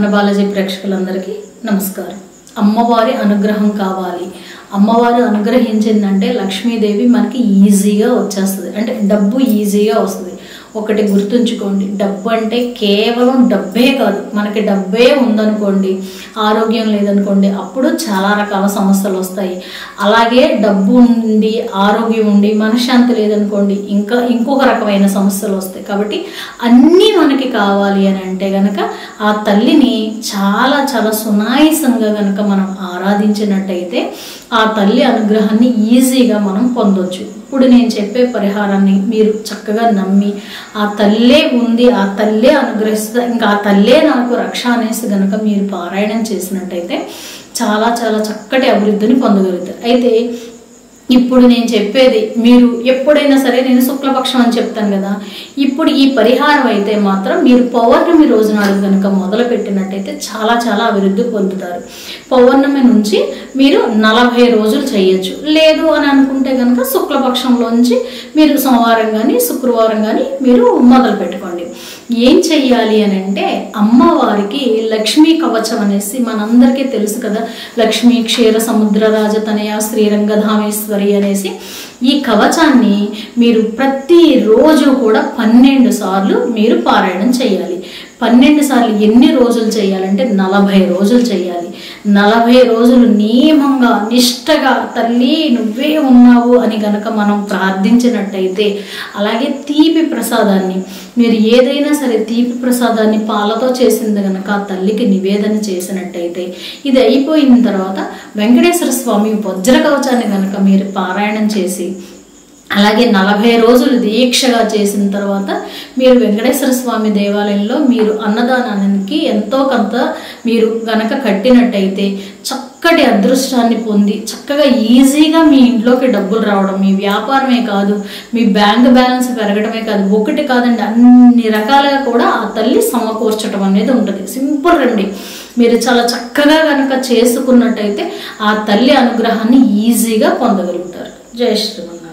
బాలాజీ ప్రేక్షకులందరికీ నమస్కారం అమ్మవారి అనుగ్రహం కావాలి అమ్మవారు అనుగ్రహించిందంటే లక్ష్మీదేవి మనకి ఈజీగా వచ్చేస్తుంది అంటే డబ్బు ఈజీగా వస్తుంది ఒకటి గుర్తుంచుకోండి డబ్బు అంటే కేవలం డబ్బే కాదు మనకి డబ్బే ఉందనుకోండి ఆరోగ్యం లేదనుకోండి అప్పుడు చాలా రకాల సమస్యలు వస్తాయి అలాగే డబ్బు ఉండి ఆరోగ్యం ఉండి మనశ్శాంతి లేదనుకోండి ఇంకా ఇంకొక రకమైన సమస్యలు వస్తాయి కాబట్టి అన్నీ మనకి కావాలి అని అంటే గనక ఆ తల్లిని చాలా చాలా సునాయసంగా గనక మనం ఆరాధించినట్టయితే ఆ తల్లి అనుగ్రహాన్ని ఈజీగా మనం పొందొచ్చు ఇప్పుడు నేను చెప్పే పరిహారాన్ని మీరు చక్కగా నమ్మి ఆ తల్లే ఉంది ఆ తల్లే అనుగ్రహిస్తుంది ఇంకా ఆ తల్లే నాకు రక్ష అనేసి గనక మీరు పారాయణం చేసినట్టయితే చాలా చాలా చక్కటి అభివృద్ధిని పొందగలుగుతారు అయితే ఇప్పుడు నేను చెప్పేది మీరు ఎప్పుడైనా సరే నేను శుక్లపక్షం అని చెప్తాను కదా ఇప్పుడు ఈ పరిహారం అయితే మాత్రం మీరు పౌర్ణమి రోజు నాడు కనుక మొదలు పెట్టినట్టయితే చాలా చాలా అభివృద్ధి పొందుతారు పౌర్ణమి నుంచి మీరు నలభై రోజులు చేయొచ్చు లేదు అని అనుకుంటే కనుక శుక్లపక్షంలోంచి మీరు సోమవారం కానీ శుక్రవారం కానీ మీరు మొదలు పెట్టుకోండి ఏం చెయ్యాలి అని అంటే అమ్మవారికి లక్ష్మీ కవచం అనేసి మనందరికీ తెలుసు కదా లక్ష్మీ క్షీర సముద్ర రాజతనయ శ్రీరంగధామేశ్వరి అనేసి ఈ కవచాన్ని మీరు ప్రతిరోజు కూడా పన్నెండు సార్లు మీరు పారాయణం చేయాలి పన్నెండు సార్లు ఎన్ని రోజులు చేయాలంటే నలభై రోజులు చేయాలి నలభై రోజులు నియమంగా నిష్టగా తల్లి నువ్వే ఉన్నావు అని గనక మనం ప్రార్థించినట్టయితే అలాగే తీపి ప్రసాదాన్ని మీరు ఏదైనా సరే తీపి ప్రసాదాన్ని పాలతో చేసింది గనక ఆ తల్లికి నివేదన చేసినట్టయితే ఇది అయిపోయిన తర్వాత వెంకటేశ్వర స్వామి వజ్ర కవచాన్ని గనక మీరు పారాయణం చేసి అలాగే నలభై రోజులు దీక్షగా చేసిన తర్వాత మీరు వెంకటేశ్వర స్వామి దేవాలయంలో మీరు అన్నదానానికి ఎంతో కొంత మీరు గనక కట్టినట్టయితే చక్కటి అదృష్టాన్ని పొంది చక్కగా ఈజీగా మీ ఇంట్లోకి డబ్బులు రావడం మీ వ్యాపారమే కాదు మీ బ్యాంక్ బ్యాలెన్స్ పెరగడమే కాదు ఒకటి కాదండి అన్ని రకాలుగా కూడా ఆ తల్లి సమకూర్చడం అనేది ఉంటుంది సింపుల్ రండి మీరు చాలా చక్కగా కనుక చేసుకున్నట్టయితే ఆ తల్లి అనుగ్రహాన్ని ఈజీగా పొందగలుగుతారు జయ శ్రీమన్నారాయణ